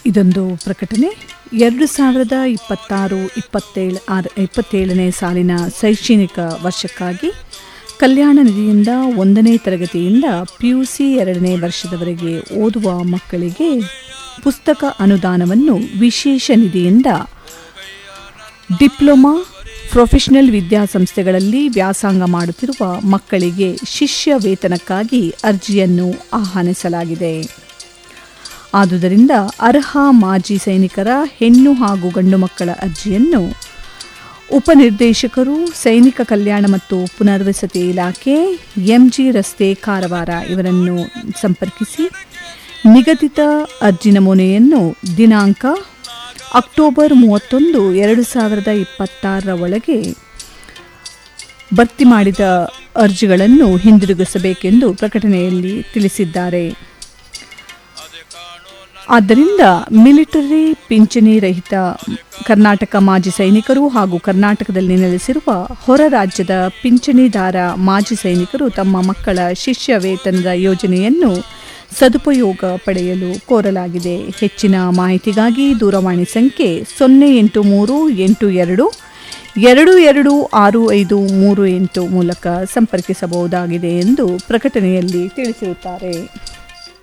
ಇದೊಂದು ಪ್ರಕಟಣೆ ಎರಡು ಸಾವಿರದ ಇಪ್ಪತ್ತಾರು ಇಪ್ಪತ್ತೇಳು ಆರು ಇಪ್ಪತ್ತೇಳನೇ ಸಾಲಿನ ಶೈಕ್ಷಣಿಕ ವರ್ಷಕ್ಕಾಗಿ ಕಲ್ಯಾಣ ನಿಧಿಯಿಂದ ಒಂದನೇ ತರಗತಿಯಿಂದ ಪಿ ಯು ಸಿ ಎರಡನೇ ವರ್ಷದವರೆಗೆ ಓದುವ ಮಕ್ಕಳಿಗೆ ಪುಸ್ತಕ ಅನುದಾನವನ್ನು ವಿಶೇಷ ನಿಧಿಯಿಂದ ಡಿಪ್ಲೊಮಾ ಪ್ರೊಫೆಷನಲ್ ವಿದ್ಯಾಸಂಸ್ಥೆಗಳಲ್ಲಿ ವ್ಯಾಸಂಗ ಮಾಡುತ್ತಿರುವ ಮಕ್ಕಳಿಗೆ ಶಿಷ್ಯ ವೇತನಕ್ಕಾಗಿ ಅರ್ಜಿಯನ್ನು ಆಹ್ವಾನಿಸಲಾಗಿದೆ ಆದುದರಿಂದ ಅರ್ಹ ಮಾಜಿ ಸೈನಿಕರ ಹೆಣ್ಣು ಹಾಗೂ ಗಂಡು ಮಕ್ಕಳ ಅರ್ಜಿಯನ್ನು ಉಪನಿರ್ದೇಶಕರು ಸೈನಿಕ ಕಲ್ಯಾಣ ಮತ್ತು ಪುನರ್ವಸತಿ ಇಲಾಖೆ ಎಂಜಿ ರಸ್ತೆ ಕಾರವಾರ ಇವರನ್ನು ಸಂಪರ್ಕಿಸಿ ನಿಗದಿತ ಅರ್ಜಿ ನಮೂನೆಯನ್ನು ದಿನಾಂಕ ಅಕ್ಟೋಬರ್ ಮೂವತ್ತೊಂದು ಎರಡು ಸಾವಿರದ ಇಪ್ಪತ್ತಾರರ ಒಳಗೆ ಭರ್ತಿ ಮಾಡಿದ ಅರ್ಜಿಗಳನ್ನು ಹಿಂದಿರುಗಿಸಬೇಕೆಂದು ಪ್ರಕಟಣೆಯಲ್ಲಿ ತಿಳಿಸಿದ್ದಾರೆ ಆದ್ದರಿಂದ ಮಿಲಿಟರಿ ಪಿಂಚಣಿ ರಹಿತ ಕರ್ನಾಟಕ ಮಾಜಿ ಸೈನಿಕರು ಹಾಗೂ ಕರ್ನಾಟಕದಲ್ಲಿ ನೆಲೆಸಿರುವ ಹೊರ ರಾಜ್ಯದ ಪಿಂಚಣಿದಾರ ಮಾಜಿ ಸೈನಿಕರು ತಮ್ಮ ಮಕ್ಕಳ ಶಿಷ್ಯ ವೇತನದ ಯೋಜನೆಯನ್ನು ಸದುಪಯೋಗ ಪಡೆಯಲು ಕೋರಲಾಗಿದೆ ಹೆಚ್ಚಿನ ಮಾಹಿತಿಗಾಗಿ ದೂರವಾಣಿ ಸಂಖ್ಯೆ ಸೊನ್ನೆ ಎಂಟು ಮೂರು ಎಂಟು ಎರಡು ಎರಡು ಎರಡು ಆರು ಐದು ಮೂರು ಎಂಟು ಮೂಲಕ ಸಂಪರ್ಕಿಸಬಹುದಾಗಿದೆ ಎಂದು ಪ್ರಕಟಣೆಯಲ್ಲಿ ತಿಳಿಸಿರುತ್ತಾರೆ